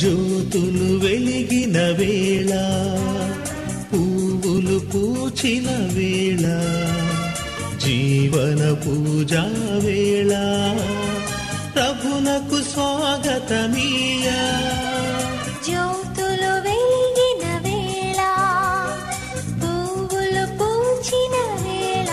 జ్యోతులు వెలిగిన వేళ పువ్వులు పూచిన వేళ జీవన పూజా వేళ ప్రభునకు స్వాగతమీయా జ్యోతులు వెలిగిన వేళ పువ్వులు పూచిన వేళ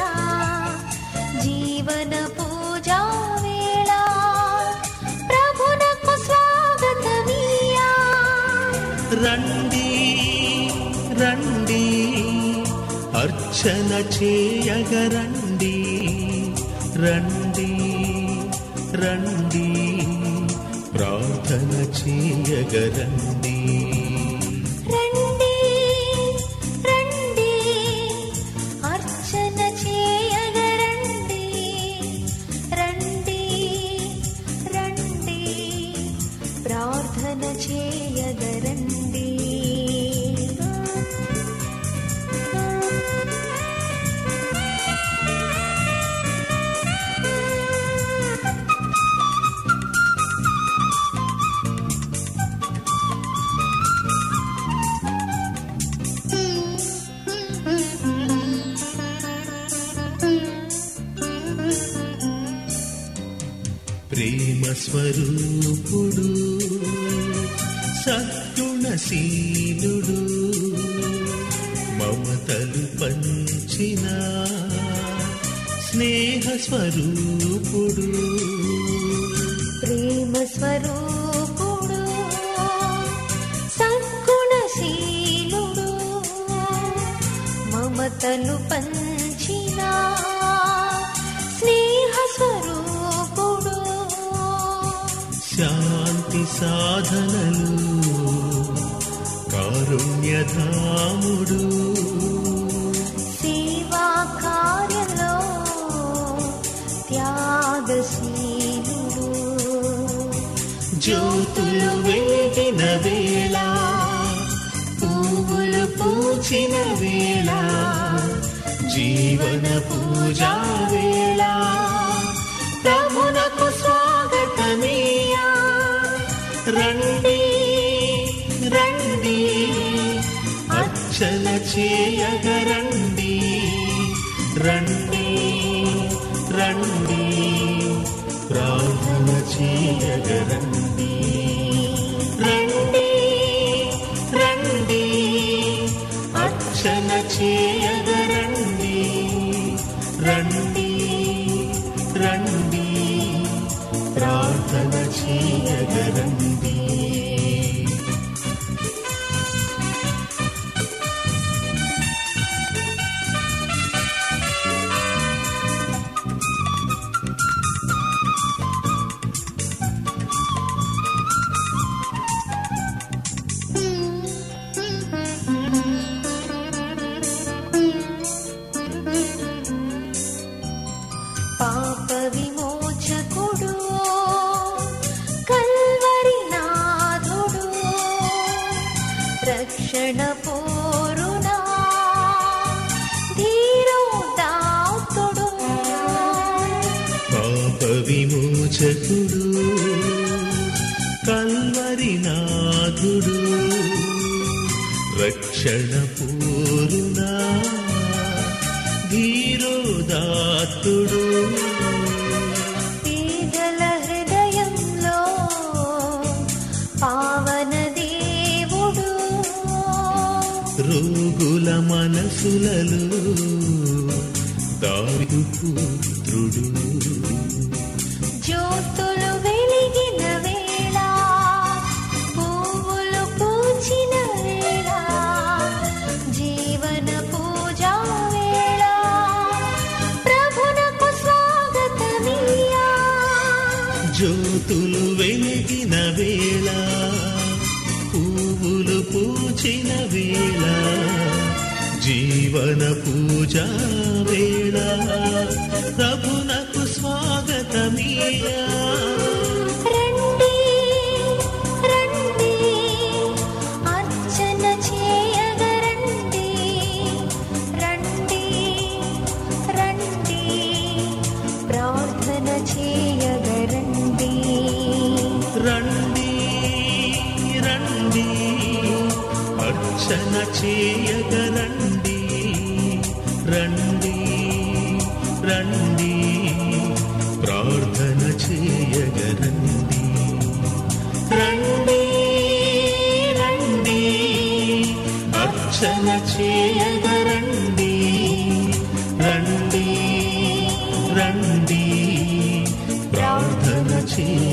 జీవన పూజా వేళ ప్రభునకు స్వాగతమియా రండి రండి అర్చన చేయగ రండి రండి రండి ప్రార్థన చేయగ రండి రండి రండి అర్చన చేయగ రండి రండి రండి ప్రార్థన చేయగ రండి ప్రేమ స్వరూపుడు సద్గుణశీలుడు మమతలు పంచిన స్నేహ స్వరూపుడు ప్రేమ స్వరూపుడు సద్గుణశీలుడు మమతలు పంచిన స్నేహ స్వరూపుడు శాంతి సాధనలు కారుణ్యధాముడు సేవా కార్యంలో త్యాగశీలుడు జ్యోతులు వెలిగిన వేళ పువ్వులు పూచిన వేళ జీవన పూజా వేళ ప్రభునకు స్వాగతమీయా రండి రండి అర్చన చేయగ రండి రండి రండి ప్రార్థన చేయగ రండి రండి రండి అర్చన చేయగ రండి రండి రండి ప్రార్థన చేయగ రండి పాప విమోచకుడు కల్వరి నాథుడు రక్షణ పోరునా ధీరోదాత్తుడు పాప విమోచకుడు కల్వరినాథుడు రక్షణ పూరునా ధీరోదాత్తుడు పేదల హృదయంలో పావన దేవుడు రోగుల మనసులలో దారు పుత్రుడు జ్యోతులు వెలిగిన వేళ పువ్వులు పూచిన వేళ జీవన పూజా వేళ ప్రభునకు స్వాగతమియా జ్యోతులు వెలిగిన వేళ పువ్వులు పూచిన వేళ జీవన పూజా వేళ ప్రభునకు స్వాగతమీయా రండి రండి అర్చన చేయగ రండి రండి రండి ప్రార్థన చేయగ రండి రండి రండి రండి రండి రండి అర్చన చేయగ రండి రండి రండి ప్రార్థన చేయ